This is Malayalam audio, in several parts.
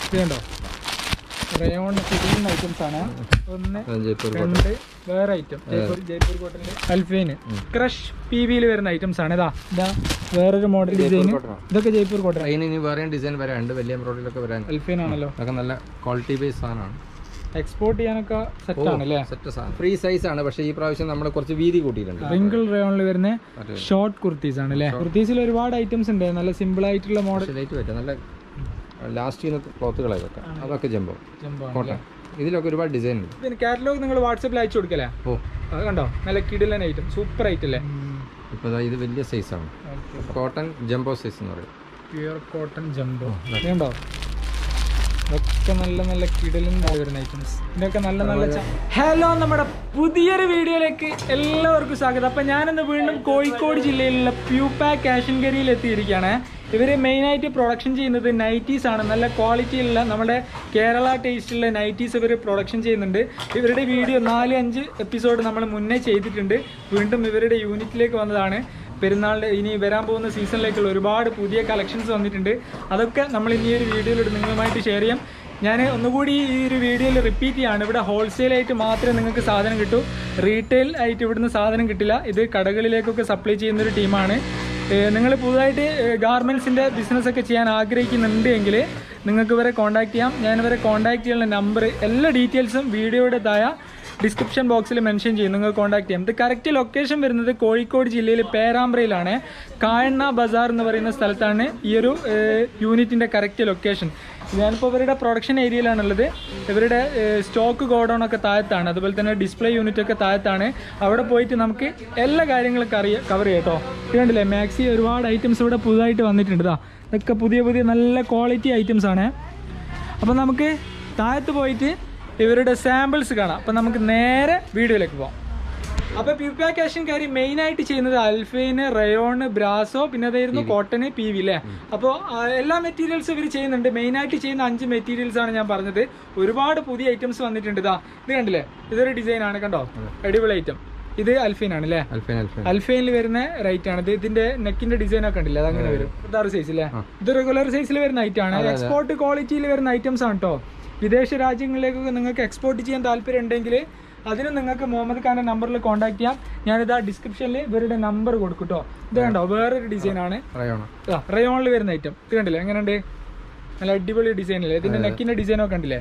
ഇത് കണ്ടോ റയോൺ ഫിറ്റിംഗ് ഐറ്റംസ് ആണ് ഒന്ന് അത് ജയ്പൂർ കോട്ടൺ രണ്ട് വേറെ ഐറ്റം ജയ്പൂർ ജയ്പൂർ കോട്ടന്റെ അൽഫൈന് ക്രഷ് പി വിയിൽ വരുന്ന ഐറ്റംസ് ആണ് ഇതാ ഇതാ വേറൊരു മോഡൽ ഡിസൈൻ കോട്ടണോ? ഇതൊക്കെ ജയ്പൂർ കോട്ടൺ അതിന് ഇനി വേറെയും ഡിസൈൻ വരാനുണ്ട് വലിയ എംബ്രോയിഡറിലൊക്കെ വരാൻ അൽഫൈൻ ആണല്ലോ അതൊക്കെ നല്ല ക്വാളിറ്റി ബേസ് സാധനമാണ് എക്സ്പോർട്ട് ചെയ്യാനൊക്കെ സെറ്റ് ആണ് അല്ലേ സെറ്റ് സാധനം ഫ്രീ സൈസ് ആണ് പക്ഷേ ഈ പ്രാവശ്യം നമ്മൾ കുറച്ച് വീതി കൂട്ടിയിട്ടുണ്ട് റിങ്കിൾ റയോണിൽ വരുന്ന അതെ. ഷോർട്ട് കുർത്തീസ് ആണ് അല്ലേ കുർത്തീസിൽ ഒരുപാട് ഐറ്റംസ് ഉണ്ട് നല്ല സിമ്പിൾ ആയിട്ടുള്ള മോഡൽ ലൈറ്റ് പറ്റും നല്ല ലാസ്റ്റ് ചെയ്യുന്ന ക്ലോത്തുകളാണ് ഇതൊക്കെ അതൊക്കെ ജമ്പോ കോട്ടൺ ഇതിലൊക്കെ ഒരുപാട് ഡിസൈൻ ഉണ്ട് പിന്നെ കാറ്റലോഗ് നിങ്ങൾ വാട്സപ്പിൽ അയച്ചു കൊടുക്കല്ലേ ഓ അത് കണ്ടോ നല്ല കിടിലൻ ഐറ്റം സൂപ്പർ ഐറ്റം അല്ലേ ഇപ്പോൾ ദാ ഇത് വലിയ സൈസാണ് കോട്ടൺ ജംബോ സൈസ് എന്ന് പറയും പ്യുവർ കോട്ടൺ ജംബോ കണ്ടോ ഇതൊക്കെ നല്ല നല്ല കിടലും വരുന്ന ഐറ്റംസ് ഇതൊക്കെ നല്ല നല്ല ഹലോ നമ്മുടെ പുതിയൊരു വീഡിയോയിലേക്ക് എല്ലാവർക്കും സ്വാഗതം അപ്പം ഞാനിന്ന് വീണ്ടും കോഴിക്കോട് ജില്ലയിലുള്ള പ്യൂപാ കാഷൻകരിയിൽ എത്തിയിരിക്കുകയാണ് ഇവർ മെയിനായിട്ട് പ്രൊഡക്ഷൻ ചെയ്യുന്നത് നൈറ്റീസ് ആണ് നല്ല ക്വാളിറ്റിയുള്ള നമ്മുടെ കേരള ടേസ്റ്റുള്ള നൈറ്റീസ് ഇവർ പ്രൊഡക്ഷൻ ചെയ്യുന്നുണ്ട് ഇവരുടെ വീഡിയോ നാല് അഞ്ച് എപ്പിസോഡ് നമ്മൾ മുന്നേ ചെയ്തിട്ടുണ്ട് വീണ്ടും ഇവരുടെ യൂണിറ്റിലേക്ക് വന്നതാണ് പെരുന്നാളിൻ്റെ ഇനി വരാൻ പോകുന്ന സീസണിലേക്കുള്ള ഒരുപാട് പുതിയ കളക്ഷൻസ് വന്നിട്ടുണ്ട് അതൊക്കെ നമ്മൾ ഇനി ഈ ഒരു വീഡിയോയിലൂടെ നിങ്ങളുമായിട്ട് ഷെയർ ചെയ്യാം ഞാൻ ഒന്നുകൂടി ഈ ഒരു വീഡിയോയിൽ റിപ്പീറ്റ് ചെയ്യാണ് ഇവിടെ ഹോൾസെയിൽ ആയിട്ട് മാത്രമേ നിങ്ങൾക്ക് സാധനം കിട്ടൂ റീറ്റെയിൽ ആയിട്ട് ഇവിടുന്ന് സാധനം കിട്ടില്ല ഇത് കടകളിലേക്കൊക്കെ സപ്ലൈ ചെയ്യുന്ന ഒരു ടീമാണ് നിങ്ങൾ പുതുതായിട്ട് ഗാർമെൻറ്റ്സിൻ്റെ ബിസിനസ്സൊക്കെ ചെയ്യാൻ ആഗ്രഹിക്കുന്നുണ്ട് എങ്കിൽ നിങ്ങൾക്ക് ഇവരെ കോൺടാക്ട് ചെയ്യാം ഞാൻ ഇവരെ കോൺടാക്ട് ചെയ്യാനുള്ള നമ്പർ എല്ലാ ഡീറ്റെയിൽസും വീഡിയോയുടെ താഴെ ഡിസ്ക്രിപ്ഷൻ ബോക്സിൽ മെൻഷൻ ചെയ്യും നിങ്ങൾക്ക് കോൺടാക്ട് ചെയ്യാം ഇത് കറക്റ്റ് ലൊക്കേഷൻ വരുന്നത് കോഴിക്കോട് ജില്ലയിൽ പേരാമ്പ്രയിലാണ് കായണ്ണ ബസാർ എന്ന് പറയുന്ന സ്ഥലത്താണ് ഈ ഒരു യൂണിറ്റിൻ്റെ കറക്റ്റ് ലൊക്കേഷൻ ഞാനിപ്പോൾ ഇവരുടെ പ്രൊഡക്ഷൻ ഏരിയയിലാണുള്ളത് ഇവരുടെ സ്റ്റോക്ക് ഗോഡൗൺ ഒക്കെ താഴത്താണ് അതുപോലെ തന്നെ ഡിസ്പ്ലേ യൂണിറ്റ് ഒക്കെ താഴത്താണ് അവിടെ പോയിട്ട് നമുക്ക് എല്ലാ കാര്യങ്ങളൊക്കെ അറിയാം കവർ ചെയ്യാം കേട്ടോ ഇത് കണ്ടില്ലേ മാക്സി ഒരുപാട് ഐറ്റംസ് ഇവിടെ പുതുതായിട്ട് വന്നിട്ടുണ്ട് ഇതാ ഇതൊക്കെ പുതിയ പുതിയ നല്ല ക്വാളിറ്റി ഐറ്റംസ് ആണ് അപ്പോൾ നമുക്ക് താഴത്ത് പോയിട്ട് ഇവരുടെ സാമ്പിൾസ് കാണാം അപ്പം നമുക്ക് നേരെ വീഡിയോയിലേക്ക് പോകാം അപ്പോൾ പ്യൂപ്പാ കാരി മെയിൻ ആയിട്ട് ചെയ്യുന്നത് അൽഫൈന് റയോണ് ബ്രാസോ പിന്നെ അതായിരുന്നു കോട്ടന് പി വി അല്ലേ അപ്പോൾ എല്ലാ മെറ്റീരിയൽസും ഇവർ ചെയ്യുന്നുണ്ട് മെയിൻ ആയിട്ട് ചെയ്യുന്ന അഞ്ച് മെറ്റീരിയൽസ് ആണ് ഞാൻ പറഞ്ഞത് ഒരുപാട് പുതിയ ഐറ്റംസ് വന്നിട്ടുണ്ട് ഇതാ ഇത് കണ്ടില്ലേ ഇതൊരു ഡിസൈൻ ആണ് കണ്ടോ അടിപൊളി ഐറ്റം ഇത് അൽഫൈൻ ആണ് അല്ലേ അൽഫൈൻ അൽഫൈൻ അൽഫൈനിൽ വരുന്ന റൈറ്റ് ആണ് ഇത് ഇതിന്റെ നെക്കിന്റെ ഡിസൈൻ ഒക്കെ ഉണ്ടല്ലേ അതങ്ങനെ വരും ഇതാറ് സൈസ് അല്ലേ ഇത് റെഗുലർ സൈസിൽ വരുന്ന ഐറ്റം ആണ് എക്സ്പോർട്ട് ക്വാളിറ്റിയിൽ വരുന്ന ഐറ്റംസ് ആണ് കേട്ടോ വിദേശ രാജ്യങ്ങളിലേക്കൊക്കെ നിങ്ങൾക്ക് എക്സ്പോർട്ട് ചെയ്യാൻ താല്പര്യം ഉണ്ടെങ്കിൽ അതിന് നിങ്ങൾക്ക് മുഹമ്മദ് ഖാന്റെ നമ്പറിൽ കോൺടാക്ട് ചെയ്യാം ഞാനിത് ആ ഡിസ്ക്രിപ്ഷനിൽ ഇവരുടെ നമ്പർ കൊടുക്കും കേട്ടോ ഇത് കണ്ടോ വേറൊരു ഡിസൈൻ ആണ് റയോണോ റയോണിൽ വരുന്ന ഐറ്റം ഇത് കണ്ടില്ലേ എങ്ങനെയുണ്ട് നല്ല അടിപൊളി ഡിസൈൻ അല്ലേ ഇതിന്റെ നെക്കിന്റെ ഡിസൈൻ ഒക്കെ കണ്ടില്ലേ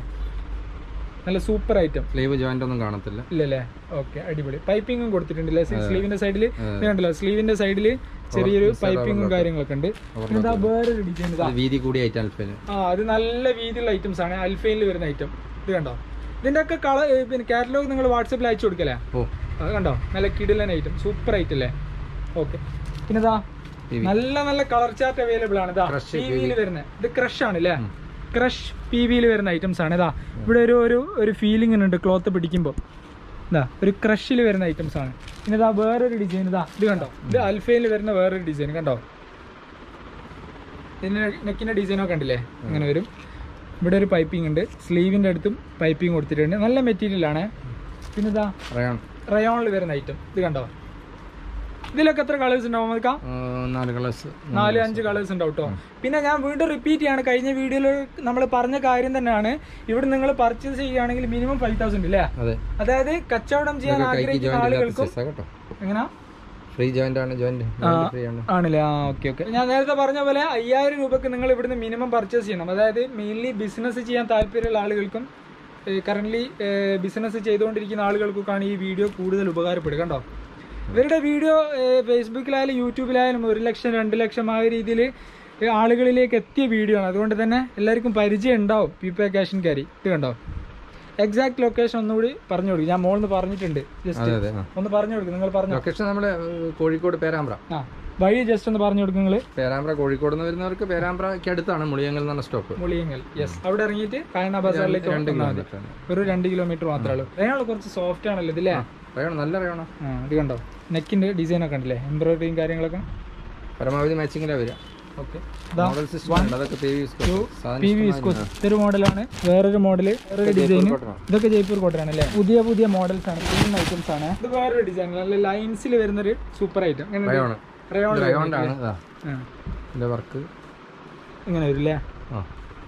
നല്ല സൂപ്പർ ഐറ്റം സ്ലീവ് ജോയിന്റ് ഒന്നും കാണത്തില്ല ഇല്ലല്ലേ ഓക്കെ അടിപൊളി പൈപ്പിങ്ങും കൊടുത്തിട്ടുണ്ടല്ലേ സ്ലീവിന്റെ സൈഡിൽ കണ്ടല്ലോ സ്ലീവിന്റെ സൈഡിൽ ചെറിയൊരു പൈപ്പിങ്ങും കാര്യങ്ങളൊക്കെ ഉണ്ട് ഇതാ വേറൊരു ഡിസൈൻ ഇതാ ഇത് വീതി കൂടിയായിട്ട് അൽഫൈൻ ആ അത് നല്ല വീതിയുള്ള ഐറ്റംസ് ആണ് അൽഫൈനിൽ വരുന്ന ഐറ്റം ഇത് കണ്ടോ ഇതിന്റെ ഒക്കെ കളർ പിന്നെ കാറ്റലോഗ് നിങ്ങൾ വാട്സപ്പിൽ അയച്ചു കൊടുക്കല്ലേ ഓ അത് കണ്ടോ നല്ല കിടിലൻ ഐറ്റം സൂപ്പർ ഐറ്റം അല്ലേ ഓക്കെ പിന്നെ ഇതാ നല്ല നല്ല കളർ ചാർട്ട് അവൈലബിൾ ആണ് ഇതാ Crush പി വിയിൽ വരുന്നത് ഇത് ക്രഷ് ആണ് അല്ലേ ക്രഷ് പി വിയിൽ വരുന്ന ഐറ്റംസ് ആണ് ഇതാ ഇവിടെ ഒരു ഒരു ഒരു ഫീലിംഗ് ഉണ്ട് ക്ലോത്ത് പിടിക്കുമ്പോൾ ഇതാ ഒരു ക്രഷിൽ വരുന്ന ഐറ്റംസ് ആണ് പിന്നെ ഇതാ വേറൊരു ഡിസൈൻ ഇതാ ഇത് കണ്ടോ ഇത് അൽഫയിൽ വരുന്ന വേറൊരു ഡിസൈൻ കണ്ടോ ഇതിന് നെക്കിന്റെ ഡിസൈനൊക്കെ കണ്ടില്ലേ അങ്ങനെ വരും ഇവിടെ ഒരു പൈപ്പിംഗ് ഉണ്ട് സ്ലീവിന്റെ അടുത്തും പൈപ്പിംഗ് കൊടുത്തിട്ടുണ്ട് നല്ല മെറ്റീരിയൽ ആണ് പിന്നെ ഇതാ റയോൺ റയോണിൽ വരുന്ന ഐറ്റം ഇത് കണ്ടോ ഇതിലൊക്കെ എത്ര കളേഴ്സ് ഉണ്ടാവും നമുക്ക് നാല് കളേഴ്സ് നാല് അഞ്ച് കളേഴ്സ് ഉണ്ടാവും കേട്ടോ പിന്നെ ഞാൻ വീണ്ടും റിപ്പീറ്റ് ചെയ്യാണ് കഴിഞ്ഞ വീഡിയോയിൽ നമ്മൾ പറഞ്ഞ കാര്യം തന്നെയാണ് ഇവിടെ നിങ്ങൾ പർച്ചേസ് ചെയ്യുകയാണെങ്കിൽ മിനിമം ഫൈവ് തൗസൻഡ് അല്ലേ അതെ അതായത് കച്ചവടം ചെയ്യാൻ കൈക്ക് ആഗ്രഹിക്കുന്ന ജോയിന്റ് ഇല്ലാത്ത ആളുകൾക്കും സൈസാ കേട്ടോ എങ്ങനാ ഫ്രീ ജോയിന്റ് ആണ് ജോയിന്റ് ഫ്രീ ആണ് ആണല്ലേ ആ ഓക്കെ ഓക്കെ ഞാൻ നേരത്തെ പറഞ്ഞ പോലെ അയ്യായിരം രൂപക്ക് നിങ്ങൾ ഇവിടുന്ന് മിനിമം പർച്ചേസ് ചെയ്യണം അതായത് മെയിൻലി ബിസിനസ് ചെയ്യാൻ താല്പര്യമുള്ള ആളുകൾക്കും കറന്റ് ബിസിനസ് ചെയ്തുകൊണ്ടിരിക്കുന്ന ആളുകൾക്കൊക്കെയാണ് ഈ വീഡിയോ കൂടുതൽ ഉപകാരപ്പെടുക കണ്ടോ ഇവരുടെ വീഡിയോ ഫേസ്ബുക്കിലായാലും യൂട്യൂബിലായാലും ഒരു ലക്ഷം രണ്ട് ലക്ഷം ആ രീതിയിൽ ആളുകളിലേക്ക് എത്തിയ വീഡിയോ ആണ് അതുകൊണ്ട് തന്നെ എല്ലാവർക്കും പരിചയം ഉണ്ടാവും പീപ്പ ക്യാഷൻ ക്യാരി ഇത് കണ്ടോ എക്സാക്ട് ലൊക്കേഷൻ ഒന്നുകൂടി പറഞ്ഞു കൊടുക്കും ഞാൻ മോളിന്ന് പറഞ്ഞിട്ടുണ്ട് ജസ്റ്റ് അതെ അതെ ആ ഒന്ന് പറഞ്ഞു കൊടുക്കും നിങ്ങൾ പറഞ്ഞു ലൊക്കേഷൻ നമ്മുടെ ഏഹ്, കോഴിക്കോട് പേരാമ്പ്ര ആ വഴി ജസ്റ്റ് ഒന്ന് പറഞ്ഞു കൊടുക്കും നിങ്ങൾ പേരാമ്പ്ര കോഴിക്കോട് നിന്ന് വരുന്നവർക്ക് പേരാമ്പ്രയ്ക്ക് അടുത്താണ് മുളിയങ്കൽ എന്ന് പറഞ്ഞ സ്റ്റോപ്പ് മുളിയങ്ങൽ യെസ് അവിടെ ഇറങ്ങിയിട്ട് കായണ ബസാറിലേക്ക് രണ്ട് വന്നാൽ മതി കിലോമീറ്റർ ഒരു രണ്ട് കിലോമീറ്റർ മാത്രമേ ഉള്ളൂ റയോൺ കുറച്ച് സോഫ്റ്റ് ആണല്ലോ ഇതില്ലേ റയോൺ നല്ല റയോണോ ആ ഇത് കണ്ടോ നെക്കിന്റെ ഡിസൈൻ ഒക്കെ ഉണ്ടല്ലേ എംബ്രോയിഡറിയും കാര്യങ്ങളൊക്കെ പരമാവധി മാച്ചിങ്ങിലാണ് വരിക ഓക്കെ മോഡൽ സിസ്റ്റം ഉണ്ട് അതൊക്കെ P V P V viscose ഇതൊരു മോഡലാണ് വേറൊരു മോഡൽ വേറൊരു ഡിസൈൻ ഇതൊക്കെ ജയ്പൂർ കോട്ടയാണ് അല്ലേ പുതിയ പുതിയ മോഡൽസ് ആണ് പ്രീമിയം ഐറ്റംസ് ആണ് ഇത് വേറൊരു ഡിസൈൻ നല്ല ലൈൻസിൽ വരുന്നൊരു സൂപ്പർ ഐറ്റം റയോൺ റയോൺ റയോണ്ടാണ് ഇതാ ഇതിന്റെ വർക്ക് ഇങ്ങനെ വരും അല്ലേ ആ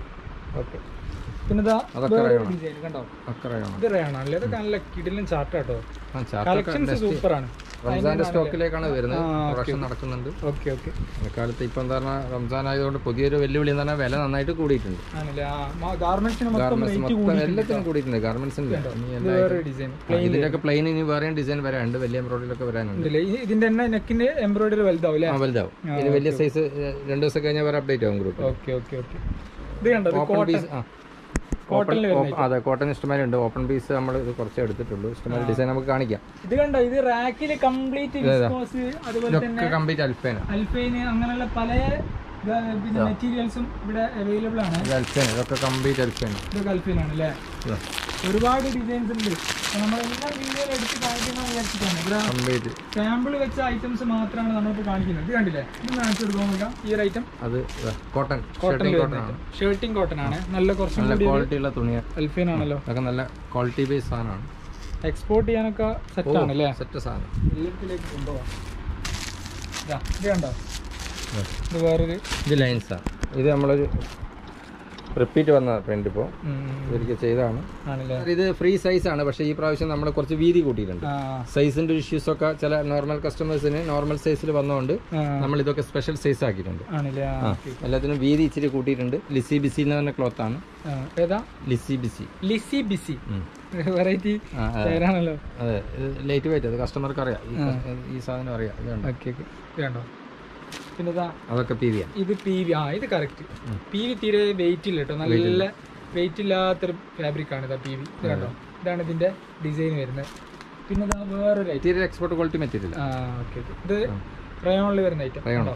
ഓക്കെ പിന്നെ ഇതാ അതൊക്കെ റയോണാ. ഡിസൈൻ കണ്ടോ അക്കറയാണ് ഇത് റയാണല്ലേ ഇതൊക്കെ നല്ല കിടിലും ചാർട്ട് കേട്ടോ ആ ചാർട്ടൊക്കെ കളക്ഷൻസ് സൂപ്പറാണ് റംസാന്റെ സ്റ്റോക്കിലേക്കാണ് വരുന്നത് പ്രൊഡക്ഷൻ നടക്കുന്നുണ്ട് ഓക്കെ ഓക്കെ ഇക്കാലത്ത് ഇപ്പം എന്താ പറഞ്ഞാൽ റംസാൻ ആയതുകൊണ്ട് പുതിയൊരു വെല്ലുവിളി എന്ന് പറഞ്ഞാൽ വില നന്നായിട്ട് കൂടിയിട്ടുണ്ട് ആണല്ലേ ആ ഗാർമെന്റ്സിന് മൊത്തം ഗാർമെന്റ്സ് റേറ്റ് മൊത്തം എല്ലാത്തിനും കൂടിയിട്ടുണ്ട് ഗാർമെന്റ്സിന്റെ ഇനി ഇത് എല്ലാ വേറെ ഡിസൈൻ ഇതിന്റെയൊക്കെ പ്ലെയിൻ ഇനി വേറെയും ഡിസൈൻ വരാനുണ്ട് വലിയ എംബ്രോയിഡറിലൊക്കെ വരാനുണ്ട് ഉണ്ടല്ലേ ഈ- ഇതിന്റെ തന്നെ നെക്കിന്റെ എംബ്രോയിഡറി വലുതാവും അല്ലേ ആ വലുതാവും ഇത് വലിയ സൈസ് രണ്ട് ദിവസം കഴിഞ്ഞാൽ വേറെ അപ്ഡേറ്റ് ആവും ഗ്രൂപ്പ് ഓക്കെ ഓക്കെ ഓക്കെ ഇത് കണ്ടോ ഇത് ഓപ്പൺ പീസ് ആ കോട്ടണിൽ ഓപ്പൺ അതെ കോട്ടൺ ഇഷ്ടമാരി ഉണ്ട് ഓപ്പൺ പീസ് നമ്മൾ ഇത് കുറച്ച് എടുത്തിട്ടുള്ളൂ ഇഷ്ടമാരി ഡിസൈൻ നമുക്ക് കാണിക്കാം ഇത് കണ്ടോ ഇത് റാക്കിൽ കംപ്ലീറ്റ് വിസ്കോസ് അതുപോലെ തന്നെ ഇതൊക്കെ കംപ്ലീറ്റ് അൽഫേന അൽഫൈന് അങ്ങനെയുള്ള പല ഇതാ, പിന്നെ മെറ്റീരിയൽസും ഇവിടെ അവൈലബിൾ ആണ് ഇത് അൽഫേന ഇതൊക്കെ കംപ്ലീറ്റ് അൽഫേന ഇതൊക്കെ അൽഫൈനാണ് അല്ലേ ഒരുപാട് ഡിസൈൻസ് ഉണ്ട് അപ്പൊ നമ്മളെല്ലാം വീഡിയോയിൽ എടുത്ത് കാണിക്കുന്ന വിചാരിച്ചിട്ടാണ് ഇവിടെ കംപ്ലീറ്റ് സാമ്പിൾ വെച്ച ഐറ്റംസ് മാത്രമാണ് നമ്മളിപ്പോൾ കാണിക്കുന്നത് ഇത് കണ്ടില്ലേ ഇത് കാണിച്ചു കൊടുക്കാൻ നോക്കാം ഈ ഒരു ഐറ്റം അത് കോട്ടൺ കോട്ടൺ ഷർട്ടിങ് കോട്ടൺ ആണ് ഷർട്ടിങ് കോട്ടൺ ആണ് നല്ല കുറച്ചും നല്ല കൂടി ക്വാളിറ്റി ഉള്ള തുണിയാണ് അൽഫൈൻ ആണല്ലോ അതൊക്കെ നല്ല ക്വാളിറ്റി ബേസ് സാധനമാണ് എക്സ്പോർട്ട് ചെയ്യാനൊക്കെ സെറ്റ് ആണ് അല്ലേ സെറ്റ് സാധനം എല്ലാത്തിലേക്ക് കൊണ്ടുപോകാം ഇതാ, ഇത് കണ്ടോ ഇത് വേറൊരു ഇത് ലൈൻസാണ് ഇത് നമ്മളൊരു റിപ്പീറ്റ് വന്ന പ്രിന്റ് ഇപ്പോൾ ഉം, ഇതൊരിക്കൽ ചെയ്തതാണ് ആണല്ലേ ഇത് ഫ്രീ സൈസ് ആണ് പക്ഷേ ഈ പ്രാവശ്യം നമ്മൾ കുറച്ച് വീതി കൂട്ടിയിട്ടുണ്ട് ആ സൈസിന്റെ ഇഷ്യൂസ് ഒക്കെ ചില നോർമൽ കസ്റ്റമേഴ്സിന് നോർമൽ സൈസിൽ വന്നതുകൊണ്ട് ആ, നമ്മൾ ഇതൊക്കെ സ്പെഷ്യൽ സൈസ് ആക്കിയിട്ടുണ്ട് ആണല്ലേ ആ, ആ okay. എല്ലാത്തിനും വീതി ഇച്ചിരി കൂട്ടിയിട്ടുണ്ട് ലിസി ബിസി എന്ന് പറഞ്ഞ ക്ലോത്ത് ആണ് ആ, ഏതാ ലിസി ബിസി ലിസി ബിസി ഉം. വെറൈറ്റി ആ, അതെ. പേരാണല്ലോ അതെ ഇത് ലേറ്റ് വെയിറ്റ് അത് കസ്റ്റമർക്ക് അറിയാം ഈ കസ്റ്റ- ഈ സാധനം അറിയാം ഇത് കണ്ടോ ഓക്കെ ഓക്കെ ഇത് കണ്ടോ പിന്നെ ഇതാ അതൊക്കെ പി വി ആണ് ഇത് പി വി ആ ഇത് കറക്റ്റ് പി വി തീരെ വെയിറ്റ് ഇല്ല കേട്ടോ നല്ല വെയിറ്റ് ഇല്ലാത്തൊരു ഫാബ്രിക് ആണ് ഇതാ പി വി ഇത് കണ്ടോ ഇതാണ് ഇതിന്റെ ഡിസൈൻ വരുന്നത് പിന്നെ ഇതാ വേറൊരു item material export quality material ആ ഓക്കെ ഓക്കെ ഇത് റയോണിൽ വരുന്ന ഐറ്റം റയോണോ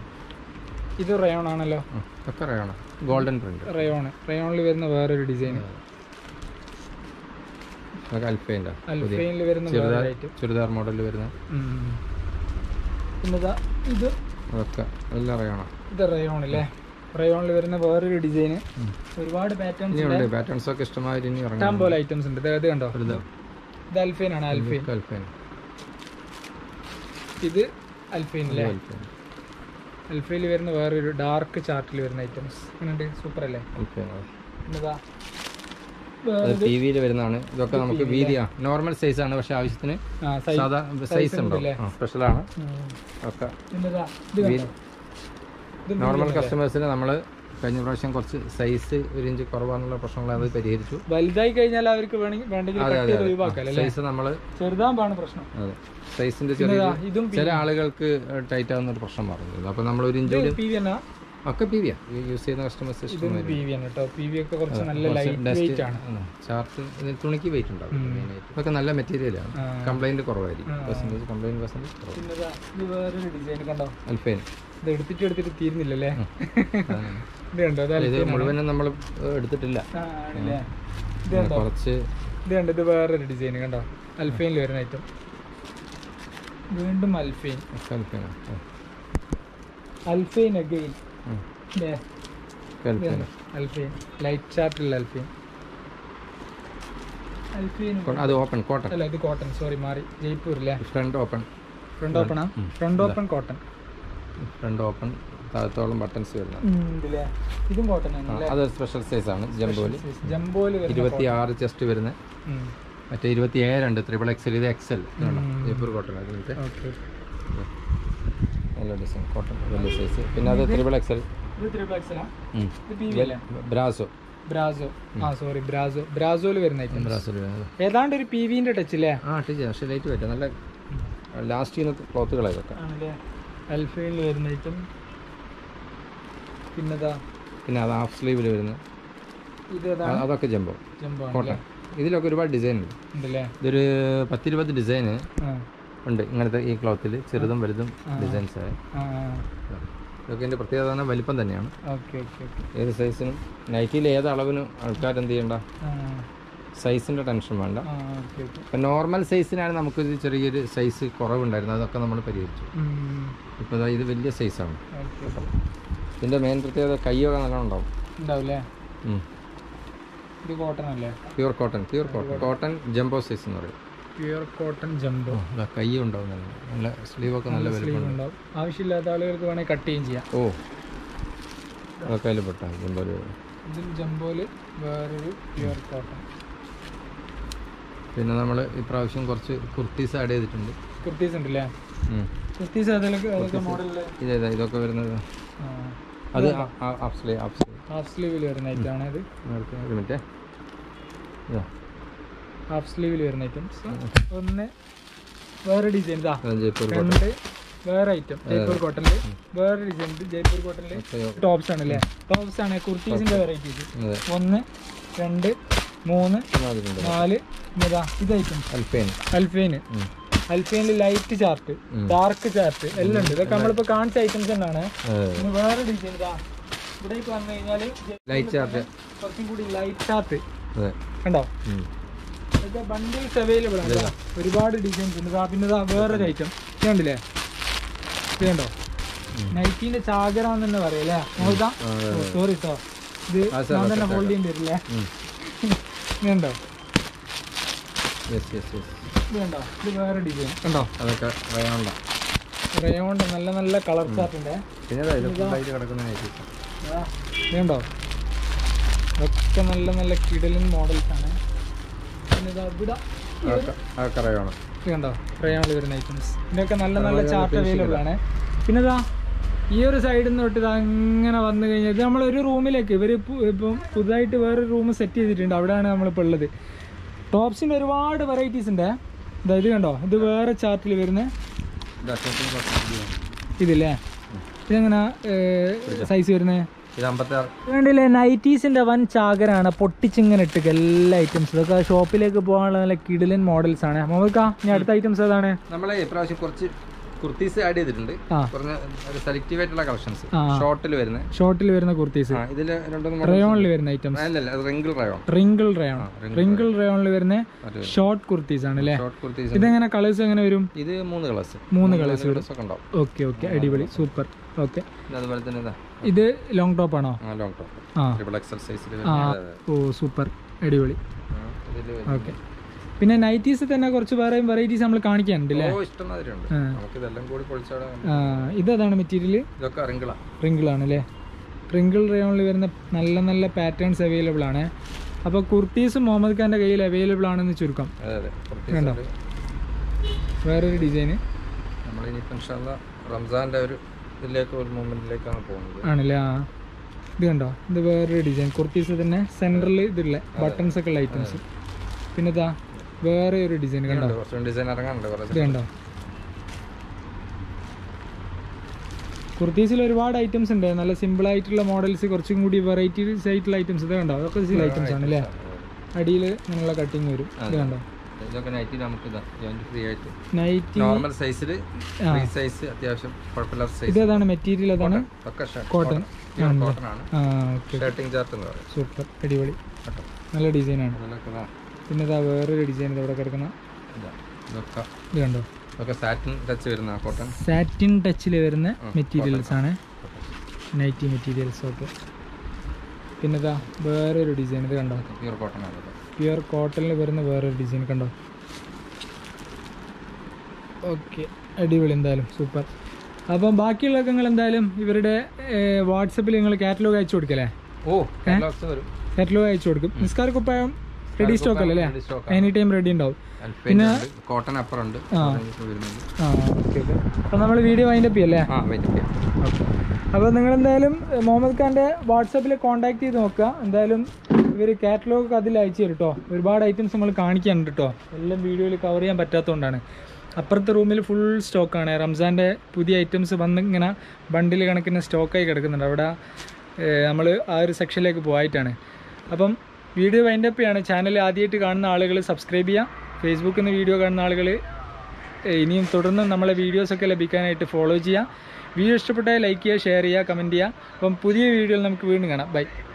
ഇത് റയോൺ ആണല്ലോ ഒക്കെ റയോണോ ഗോൾഡൻ പ്രിന്റ് റയോൺ റയോണിൽ വരുന്ന വേറൊരു ഡിസൈൻ അതൊക്കെ അൽഫേൻ്റെ അൽഫൈനിൽ വരുന്ന ചുരിദാർ വേറൊരു ഐറ്റം ചുരിദാർ മോഡലിൽ വരുന്ന പിന്നെ ഇതാ ഇത് അതൊക്കെ എല്ലാം റയോണോ ഇത് റയോൺ അല്ലേ റയോണിൽ വരുന്ന വേറൊരു ഡിസൈൻ ഒരുപാട് പാറ്റേൺസ് ഇനിയുണ്ട് പാറ്റേൺസ് ഒക്കെ ഇഷ്ടമായിട്ട് ഇനി ഇറങ്ങാം ഇഷ്ടം പോലെ ഐറ്റംസ് ഉണ്ട് ഇത് ഇത് കണ്ടോ ഇത് ഇത് അൽഫൈൻ ആണ് അൽഫൈൻ അൽഫേൻ ഇത് അൽഫൈൻ അല്ലേ അൽഫേൻ അൽഫൈനിൽ വരുന്ന വേറൊരു ഡാർക്ക് ചാർട്ടിൽ വരുന്ന ഐറ്റംസ് ഇങ്ങനെയുണ്ട് സൂപ്പർ അല്ലേ അൽഫേൻ പിന്നെതാ അത് ടി വിയിൽ വരുന്നതാണ് ഇതൊക്കെ നമുക്ക് വീതിയാണ് നോർമൽ സൈസ് ആണ് പക്ഷെ ആവശ്യത്തിന് ആ സൈസ് സാധാ സൈസ് ഉണ്ടോ സ്പെഷ്യൽ ആണ് ഒക്കെ പിന്നെതാ ഇത് കണ്ടോ ഇത് നോർമൽ കസ്റ്റമേഴ്സിന് നമ്മൾ കഴിഞ്ഞ പ്രാവശ്യം കുറച്ച് സൈസ് ഒരു ഇഞ്ച് കുറവാനുള്ള പ്രശ്നങ്ങൾ അത് പരിഹരിച്ചു വലുതായി കഴിഞ്ഞാൽ അവർക്ക് വേണമെങ്കിൽ വേണ്ടെങ്കിൽ അതെ കട്ട് അതെ ചെയ്ത് ഒഴിവാക്കാം അല്ലേ സൈസ് നമ്മൾ ചെറുതാകുമ്പോഴാണ് പ്രശ്നം അതെ സൈസിന്റെ ചെറിയ ഇതാ, ഇതും ചില ആളുകൾക്ക് ടൈറ്റ് ആവുന്ന ഒരു പ്രശ്നം പറഞ്ഞത് അപ്പൊ നമ്മൾ ഒരു ഇഞ്ച് പി വി എന്നാ ഒക്കെ പി വിയാ യൂസ് ചെയ്യുന്ന കസ്റ്റമേഴ്സ് ഇഷ്ടം പി വി ആണ് കേട്ടോ പി വി ഒക്കെ കുറച്ച് നല്ല ലൈറ്റ് വെയിറ്റ് ആണ് ചാർട്ട് തുണിക്ക് വെയിറ്റ് ഉണ്ടാവും മെയിനായിട്ട് ഇതൊക്കെ നല്ല മെറ്റീരിയലാണ് ആ. കംപ്ലൈന്റ് കുറവായിരിക്കും പെർസെൻറ്റേജ് കംപ്ലൈന്റ് പെർസെൻറ്റേജ് കുറവ് പിന്നെതാ ഇത് വേറൊരു ഡിസൈൻ കണ്ടോ അൽഫേൻ ഇത് എടുത്തിട്ട് എടുത്തിട്ട് തീരുന്നില്ലല്ലേ ഇത് കണ്ടോ അത് ഇത് മുഴുവനും നമ്മൾ എടുത്തിട്ടില്ല ആ, ആണല്ലേ ഇത് ഇങ്ങനെ കണ്ടോ കുറച്ച് ഇത് കണ്ടോ ഇത് വേറൊരു ഡിസൈൻ കണ്ടോ അൽഫൈനിൽ വരുന്ന ഐറ്റം വീണ്ടും അൽഫൈൻ ഒക്കെ അൽഫേനാ അൽഫൈൻ അഗെയിൻ ഉം. അല്ലേ ഒക്കെ അൽഫേനാ അൽഫൈൻ ലൈറ്റ് ചാർട്ടിലുള്ള അൽഫൈൻ അൽഫൈൻ അത് ഓപ്പൺ കോട്ടൺ അല്ല ഇത് കോട്ടൺ സോറി മാറി ജയ്പൂരില്ലേ ഫ്രണ്ട് ഓപ്പൺ ഫ്രണ്ട് ഓപ്പണാ front open cotton front open താഴത്തോളം ബട്ടൺസ് വരുന്നത് ഉണ്ടല്ലേ ഇതും കോട്ടൺ ആണ് അല്ലേ അതൊരു സ്പെഷ്യൽ സൈസ് ആണ് ജംബോയിൽ ജംബോയിൽ വരുന്ന ഇരുപത്തി ആറ് ചെസ്റ്റ് വരുന്ന ഉം. മറ്റേ ഇരുപത്തി ഏഴുണ്ട് ത്രിപിൾ എക്സൽ ഇത് എക്സൽ ജയ്പൂർ കോട്ടൺ അതിലത്തെ ഓക്കെ നല്ല ഡിസൈൻ കോട്ടൺ വലിയ സൈസ് പിന്നെ അത് ത്രിപിൾ എക്സൽ ഇത് ത്രിപിൾ എക്സലാ ഇത് പി വി അല്ലേ ബ്രാസോ ബ്രാസോ ആ സോറി ബ്രാസോ ബ്രാസോയിൽ വരുന്ന ഐറ്റം ബ്രാസോ ഏതാണ്ട് ഒരു പി വിന്റെ ടച്ച് അല്ലേ ആ ടീച്ചർ പക്ഷേ ലൈറ്റ് പറ്റും നല്ല ലാസ്റ്റ് ചെയ്യുന്ന ക്ലോത്തുകളാണ് ഇതൊക്കെ ആണല്ലേ അൽഫയിൽ വരുന്ന ഐറ്റം പിന്നെതാ പിന്നെ അത് ഹാഫ് സ്ലീവിൽ വരുന്ന ഇത് ഏതാണ് അതൊക്കെ ജംബോ ജംബോ കോട്ടൺ ഇതിലൊക്കെ ഒരുപാട് ഡിസൈൻ ഉണ്ട് ഉണ്ടല്ലേ ഇതൊരു പത്തിരുപത് ഡിസൈന് ആ ഉണ്ട് ഇങ്ങനത്തെ ഈ ക്ലോത്തിൽ ചെറുതും വലുതും ഡിസൈൻസ് ആയ ആ ഇതൊക്കെ എൻ്റെ പ്രത്യേകത എന്ന് പറഞ്ഞാൽ വലിപ്പം തന്നെയാണ് ഓക്കെ ഓക്കെ ഓക്കെ ഏത് സൈസിനും നൈറ്റിയിൽ ഏത് അളവിനും ആൾക്കാർ എന്ത് ചെയ്യണ്ട ആ സൈസിൻ്റെ ടെൻഷൻ വേണ്ട ആ ഓക്കെ ഓക്കെ ഇപ്പം നോർമൽ സൈസിനാണ് നമുക്കൊരു ചെറിയൊരു സൈസ് കുറവുണ്ടായിരുന്നത് അതൊക്കെ നമ്മൾ പരിഹരിച്ചു ഇപ്പോൾ ഇതാ ഇത് വലിയ സൈസാണ് ഓക്കെ ഇതിൻ്റെ മെയിൻ പ്രത്യേകത കയ്യൊക്കെ നല്ലോണം ഉണ്ടാവും ഉണ്ടാവില്ലേ ഇത് കോട്ടൺ അല്ലേ pure cotton pure cotton cotton jumbo size എന്ന് പറയും പ്യുവർ കോട്ടൺ ജംബോ ഇതാ കൈ ഉണ്ടാവും നല്ല നല്ല സ്ലീവൊക്കെ നല്ല വലുപ്പം ഉണ്ടാവും ആവശ്യമില്ലാത്ത ആളുകൾക്ക് വേണമെങ്കിൽ കട്ട് ചെയ്യുകയും ചെയ്യാം ഓ അതൊക്കെ അതിൽ പെട്ടാ ജംബോ ഇതിൽ ജംബോല് വേറൊരു പ്യുവർ കോട്ടൺ പിന്നെ നമ്മൾ ഇപ്രാവശ്യം കുറച്ച് കുർത്തീസ് ആഡ് ചെയ്തിട്ടുണ്ട് കുർത്തീസ് ഉണ്ടല്ലേ ഉം. കുർത്തീസ് അതിലൊക്കെ അതൊക്കെ മോഡലില് ഇതേതാ ഇതൊക്കെ വരുന്നത് അത് half sleeve half sleeve half സ്ലീവിൽ വരുന്ന ഐറ്റം ആണ് ഇത് ഒരു മിനിറ്റ് ഇതാ ഹാഫ് സ്ലീവിൽ വരുന്ന ഐറ്റംസ് ഒന്ന് വേറെ ഡിസൈൻ ഇതാ അത് ജയ്പൂർ കോട്ടൺ രണ്ട് വേറെ ഐറ്റം ജയ്പൂർ കോട്ടണില് വേറെ ഡിസൈൻ ഉണ്ട് ജയ്പൂർ കോട്ടണില് ടോപ്സ് ആണ് അല്ലേ ടോപ്സ് ആണ് കുർത്തീസിന്റെ വെറൈറ്റീസ് അതെ ഒന്ന് രണ്ട് മൂന്ന് പിന്നെ അതിലുണ്ട് നാല് ഇതാ ഇത് ഐറ്റം അൽപ്പേൻ അൽഫൈന് ഉം. അൽഫൈനിൽ ലൈറ്റ് ചാർട്ട് ഉം. ഡാർക്ക് ചാർട്ട് എല്ലാം ഉണ്ട് ഇതൊക്കെ നമ്മളിപ്പോ കാണിച്ച ഐറ്റംസ് തന്നെയാണ് അതെ ഇനി വേറെ ഡിസൈൻ ഇതാ ഇവിടെ ഇപ്പൊ വന്നു കഴിഞ്ഞാല് ലൈറ്റ് ചാർട്ട് കുറച്ചും കൂടി ലൈറ്റ് ചാർട്ട് അതെ കണ്ടോ ഉം. ഇതൊക്കെ ബണ്ടിൽസ് അവൈലബിൾ ആണ് ഇതാ. ഒരുപാട് ഡിസൈൻസ് ഉണ്ട് ഇതാ പിന്നെ ഇതാ വേറൊരു ഐറ്റം ഇത് കണ്ടില്ലേ ഇത് കണ്ടോ നൈറ്റീന്റെ ചാകരാന്ന് തന്നെ പറയല്ലേ നോക്കാ സോറി സോ ഇത് ആ, sir, ഞാൻ തന്നെ okay, ഹോൾഡ് ചെയ്യേണ്ടി വരില്ലേ ഉം. ഇത് കണ്ടോ യെസ് യെസ് യെസ് ഇത് കണ്ടോ ഇത് വേറെ ഡിസൈൻ കണ്ടോ അതൊക്കെ റയോണ്ട റയോണ്ട് നല്ല നല്ല കളർ ചാർട്ട് ഉണ്ട് പിന്നെ അതാ ഇത് ഫുള്ളായിട്ട് കിടക്കുന്ന നൈറ്റീസ് ഇതാ, ഇത് കണ്ടോ ഇതൊക്കെ നല്ല നല്ല കിടലൻ മോഡൽസ് ആണ് പിന്നെ ഇതാ ഇവിടെ അതൊക്കെ അതൊക്കെ റയോണ ഇത് കണ്ടോ റയോണിൽ വരുന്ന ഐറ്റംസ് ഇതിനൊക്കെ നല്ല നല്ല ചാർട്ട് അവൈലബിൾ ആണ് പിന്നെ ഇതാ ഈ ഒരു സൈഡിൽ നിന്ന് തൊട്ട് ഇതാ അങ്ങനെ വന്നു കഴിഞ്ഞാൽ ഇത് നമ്മളൊരു റൂമിലേക്ക് ഇവർ ഇപ്പം പുതുതായിട്ട് വേറൊരു റൂം സെറ്റ് ചെയ്തിട്ടുണ്ട് അവിടെയാണ് നമ്മളിപ്പോൾ ഉള്ളത് ടോപ്സിൻ്റെ ഒരുപാട് വെറൈറ്റീസ് ഉണ്ട് ഇതാ ഇത് കണ്ടോ ഇത് വേറെ ചാർട്ടിൽ വരുന്ന ഇത് അത്യാവശ്യം കുറച്ച് ഇതില്ലേ ഇതെങ്ങനെ സൈസ് വരുന്നത് ഇത് അമ്പത്തി ആറ് വേണ്ടില്ലേ നൈറ്റീസിന്റെ വൻ ചാകരാണ് പൊട്ടിച്ചിങ്ങനെ ഇട്ട് എല്ലാ ഐറ്റംസ് ഇതൊക്കെ ഷോപ്പിലേക്ക് പോകാനുള്ള നല്ല കിടിലൻ മോഡൽസ് ആണ് നമുക്ക് ഇനി അടുത്ത ഐറ്റംസ് ഏതാണ് നമ്മളെ ഇപ്രാവശ്യം കുറച്ച് കുർത്തീസ് ആഡ് ചെയ്തിട്ടുണ്ട് ആ. കുറഞ്ഞ ഒരു സെലക്റ്റീവ് ആയിട്ടുള്ള കളക്ഷൻസ് ആ. ഷോർട്ടിൽ വരുന്നത് ഷോർട്ടിൽ വരുന്ന കുർത്തീസ് ആ ഇതിൽ രണ്ടൊന്നും റയോണിൽ വരുന്ന ഐറ്റംസ് അല്ലല്ല അത് wrinkle rayon wrinkle rayon wrinkle wrinkle റയോണിൽ വരുന്ന അത് ഷോർട്ട് കുർത്തീസ് ആണ് അല്ലേ ഷോർട്ട് കുർത്തീസ് ഇതെങ്ങനെ കളേഴ്സ് എങ്ങനെ വരും ഇത് മൂന്ന് കളേഴ്സ് മൂന്ന് കളേഴ്സ് കളേഴ്സ് ഒക്കെ ഉണ്ടാവും ഓക്കെ ഓക്കെ അടിപൊളി സൂപ്പർ ഓക്കെ പിന്നെ അതുപോലെ തന്നെ ഇതാ ഇത് ലോങ് ടോപ്പ് ആണോ ലോങ് ടോപ്പ് ആ ട്രിപ്പിൾ എക്സൽ സൈസിൽ ആ ഓ സൂപ്പർ അടിപൊളി ഇതിൽ ഓക്കെ പിന്നെ നൈറ്റീസ് തന്നെ കുറച്ച് വേറെ വെറൈറ്റീസ് നമ്മൾ കാണിക്കാനുണ്ട് അല്ലേ ഓ ഇഷ്ടം മാതിരിയുണ്ട് ആ. നമുക്ക് ഇതെല്ലാം കൂടി പൊളിച്ചാടെ ആ, ഇതേതാണ് മെറ്റീരിയൽ ഇതൊക്കെ റിങ്കിളാ റിങ്കിൾ ആണ് അല്ലേ റിങ്കിൾ റയോണിൽ വരുന്ന നല്ല നല്ല പാറ്റേൺസ് അവൈലബിൾ ആണ് അപ്പോൾ കുർത്തീസ് മുഹമ്മദ് ഖാൻ്റെ കയ്യിൽ അവൈലബിൾ ആണെന്ന് ചുരുക്കം അതെ അതെ കുർത്തീസ് കണ്ടോ? ഉണ്ട്. വേറൊരു ഡിസൈന് നമ്മളിനിയിപ്പോൾ ഇൻഷാല്ല റംസാൻ്റെ ഒരു ഇതിലേക്ക് ഒരു മൂമെന്റിലേക്കാണ് പോകുന്നത് ആണല്ലേ ആ ഇത് കണ്ടോ ഇത് വേറൊരു ഡിസൈൻ കുർത്തീസ് തന്നെ സെൻറ്ററിൽ ഇതില്ല ബട്ടൺസ് ഒക്കെ ഉള്ള ഐറ്റംസ് പിന്നെ ഇതാ വേറെ ഒരു ഡിസൈൻ കണ്ടോ കുറച്ചും ഡിസൈൻ ഇറങ്ങാനുണ്ട് ഇത് കുറച്ച് കണ്ടോ കുർത്തീസിൽ ഒരുപാട് ഐറ്റംസ് ഉണ്ട് നല്ല സിമ്പിൾ ആയിട്ടുള്ള മോഡൽസ് കുറച്ചും കൂടി വെറൈറ്റീസ് ആയിട്ടുള്ള ഐറ്റംസ് ഇത് കണ്ടോ അതൊക്കെ ചില ഐറ്റംസ് ആണ് അല്ലേ അടിയിൽ നിന്നുള്ള കട്ടിങ് വരും ഇത് കണ്ടോ ഇതൊക്കെ നൈറ്റി നമുക്ക് ഇതാ ജോയിന്റ് ഫ്രീ ആയിട്ട് നൈറ്റി നോർമൽ സൈസിൽ ഫ്രീ സൈസ് അത്യാവശ്യം കുഴപ്പമില്ലാത്ത സൈസ് ഇതേതാണ് മെറ്റീരിയൽ അതാണ് ഒക്കെ Cotton. കോട്ടൺ ആണ് ആ ഓക്കെ ഷർട്ടിങ് ചാർട്ട് എന്ന് പറയും സൂപ്പർ അടിപൊളി കേട്ടോ നല്ല ഡിസൈനാണ് അതിലൊക്കെ ഇതാ പിന്നെ ഇതാ വേറൊരു ഡിസൈൻ ഇവിടെ കിടക്കുന്ന ഇതാ. ഇതൊക്കെ ഇത് കണ്ടോ ഇതൊക്കെ സാറ്റിൻ ടച്ച് വരുന്ന കോട്ടൺ സാറ്റിൻ ടച്ചിൽ വരുന്ന മെറ്റീരിയൽസ് ആണ് നൈറ്റി മെറ്റീരിയൽസ് ഓക്കെ പിന്നെ ഇതാ വേറൊരു ഡിസൈൻ ഇത് കണ്ടോ പ്യൂർ കോട്ടൺ ആണ് ഇത്. പ്യുവർ കോട്ടണിൽ വരുന്ന വേറൊരു ഡിസൈൻ കണ്ടോ ഓക്കെ അടിപൊളി എന്തായാലും സൂപ്പർ അപ്പം ബാക്കിയുള്ളതൊക്കെ നിങ്ങൾ എന്തായാലും ഇവരുടെ വാട്സപ്പിൽ നിങ്ങൾ കാറ്റലോഗ് അയച്ചു കൊടുക്കല്ലേ ഓ കാറ്റലോഗ്സ് വരും കാറ്റലോഗ് അയച്ചു കൊടുക്കും നിസ്കാര കുപ്പായം റെഡി സ്റ്റോക്ക് അല്ലേ Ready stock any time ready ഉണ്ടാവും പിന്നെ കോട്ടൺ അപ്പുറം ഉണ്ട് വരുന്നുണ്ട് ആ ഓക്കെ ഓക്കെ അപ്പം നമ്മൾ വീഡിയോ വൈൻഡപ്പ് ചെയ്യല്ലേ ആ വെയിറ്റ് ഓക്കെ അപ്പോൾ നിങ്ങൾ എന്തായാലും ഏഹ്, മുഹമ്മദ് ഖാൻ്റെ വാട്സാപ്പിൽ കോൺടാക്ട് ചെയ്ത് നോക്കുക എന്തായാലും ഇവർ കാറ്റലോഗ് അതിൽ അയച്ചു തരും കേട്ടോ ഒരുപാട് ഐറ്റംസ് നമ്മൾ കാണിക്കാനുണ്ട് കേട്ടോ എല്ലാം വീഡിയോയിൽ കവർ ചെയ്യാൻ പറ്റാത്തതുകൊണ്ടാണ് അപ്പുറത്തെ റൂമിൽ ഫുൾ സ്റ്റോക്കാണ് റംസാൻ്റെ പുതിയ ഐറ്റംസ് വന്ന് ഇങ്ങനെ ബണ്ടിൽ കണക്കിന് സ്റ്റോക്കായി കിടക്കുന്നുണ്ട് അവിടെ നമ്മൾ ആ ഒരു സെക്ഷനിലേക്ക് പോയിട്ടാണ് അപ്പം വീഡിയോ വൈൻഡപ്പ് ചെയ്യാണ് ചാനൽ ആദ്യമായിട്ട് കാണുന്ന ആളുകൾ സബ്സ്ക്രൈബ് ചെയ്യുക ഫേസ്ബുക്കിൽ നിന്ന് വീഡിയോ കാണുന്ന ആളുകൾ ഇനിയും തുടർന്ന് നമ്മളെ വീഡിയോസൊക്കെ ലഭിക്കാനായിട്ട് ഫോളോ ചെയ്യുക വീഡിയോ ഇഷ്ടപ്പെട്ടാൽ ലൈക്ക് ചെയ്യുക ഷെയർ ചെയ്യുക കമൻറ്റ് ചെയ്യുക അപ്പം പുതിയ വീഡിയോയിൽ നമുക്ക് വീണ്ടും കാണാം ബൈ